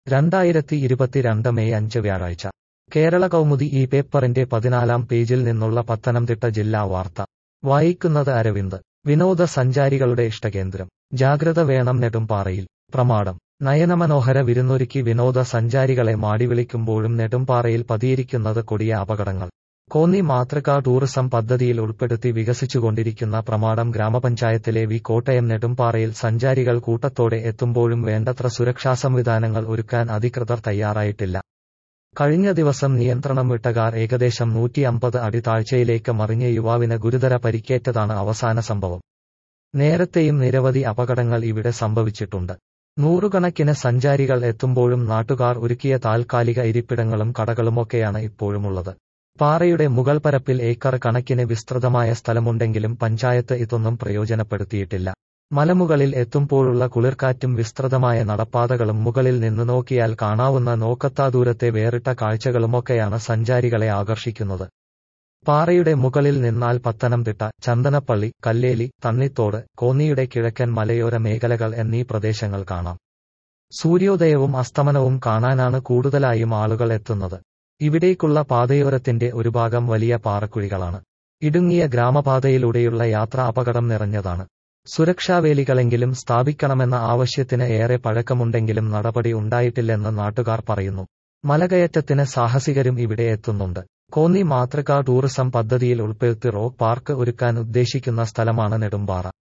രണ്ടായിരത്തി ഇരുപത്തിരണ്ട് മെയ് അഞ്ച് വ്യാഴാഴ്ച കേരള കൗമുദി ഈ പേപ്പറിന്റെ പതിനാലാം പേജിൽ നിന്നുള്ള പത്തനംതിട്ട ജില്ലാ വാർത്ത വായിക്കുന്നത് അരവിന്ദ് വിനോദസഞ്ചാരികളുടെ ഇഷ്ടകേന്ദ്രം ജാഗ്രത വേണം നെടുംപാറയിൽ പ്രമാടം നയനമനോഹര വിരുന്നൊരുക്കി വിനോദസഞ്ചാരികളെ മാടിവിളിക്കുമ്പോഴും നെടുംപാറയിൽ പതിയിരിക്കുന്നത് കൊടിയ അപകടങ്ങൾ കോന്നി മാതൃകാ ടൂറിസം പദ്ധതിയിൽ ഉൾപ്പെടുത്തി വികസിച്ചുകൊണ്ടിരിക്കുന്ന പ്രമാടം ഗ്രാമപഞ്ചായത്തിലെ വി കോട്ടയം നെടുംപാറയിൽ സഞ്ചാരികൾ കൂട്ടത്തോടെ എത്തുമ്പോഴും വേണ്ടത്ര സുരക്ഷാ സംവിധാനങ്ങൾ ഒരുക്കാൻ അധികൃതർ തയ്യാറായിട്ടില്ല കഴിഞ്ഞ ദിവസം നിയന്ത്രണം വിട്ട കാർ ഏകദേശം നൂറ്റി അമ്പത് അടി താഴ്ചയിലേക്ക് മറിഞ്ഞ യുവാവിന് ഗുരുതര പരിക്കേറ്റതാണ് അവസാന സംഭവം നേരത്തെയും നിരവധി അപകടങ്ങൾ ഇവിടെ സംഭവിച്ചിട്ടുണ്ട് നൂറുകണക്കിന് സഞ്ചാരികൾ എത്തുമ്പോഴും നാട്ടുകാർ ഒരുക്കിയ താൽക്കാലിക ഇരിപ്പിടങ്ങളും കടകളുമൊക്കെയാണ് ഇപ്പോഴുമുള്ളത് പാറയുടെ മുകൾ പരപ്പിൽ ഏക്കർ കണക്കിന് വിസ്തൃതമായ സ്ഥലമുണ്ടെങ്കിലും പഞ്ചായത്ത് ഇതൊന്നും പ്രയോജനപ്പെടുത്തിയിട്ടില്ല മലമുകളിൽ എത്തുമ്പോഴുള്ള കുളിർക്കാറ്റും വിസ്തൃതമായ നടപ്പാതകളും മുകളിൽ നിന്ന് നോക്കിയാൽ കാണാവുന്ന നോക്കത്താ ദൂരത്തെ വേറിട്ട കാഴ്ചകളുമൊക്കെയാണ് സഞ്ചാരികളെ ആകർഷിക്കുന്നത് പാറയുടെ മുകളിൽ നിന്നാൽ പത്തനംതിട്ട ചന്ദനപ്പള്ളി കല്ലേലി തണ്ണിത്തോട് കോന്നിയുടെ കിഴക്കൻ മലയോര മേഖലകൾ എന്നീ പ്രദേശങ്ങൾ കാണാം സൂര്യോദയവും അസ്തമനവും കാണാനാണ് കൂടുതലായും ആളുകൾ എത്തുന്നത് ഇവിടേക്കുള്ള പാതയോരത്തിന്റെ ഒരു ഭാഗം വലിയ പാറക്കുഴികളാണ് ഇടുങ്ങിയ ഗ്രാമപാതയിലൂടെയുള്ള യാത്ര അപകടം നിറഞ്ഞതാണ് സുരക്ഷാവേലികളെങ്കിലും സ്ഥാപിക്കണമെന്ന ആവശ്യത്തിന് ഏറെ പഴക്കമുണ്ടെങ്കിലും നടപടി ഉണ്ടായിട്ടില്ലെന്ന് നാട്ടുകാർ പറയുന്നു മലകയറ്റത്തിന് സാഹസികരും ഇവിടെ എത്തുന്നുണ്ട് കോന്നി മാതൃകാ ടൂറിസം പദ്ധതിയിൽ ഉൾപ്പെടുത്തി റോക്ക് പാർക്ക് ഒരുക്കാൻ ഉദ്ദേശിക്കുന്ന സ്ഥലമാണ് നെടുമ്പാറ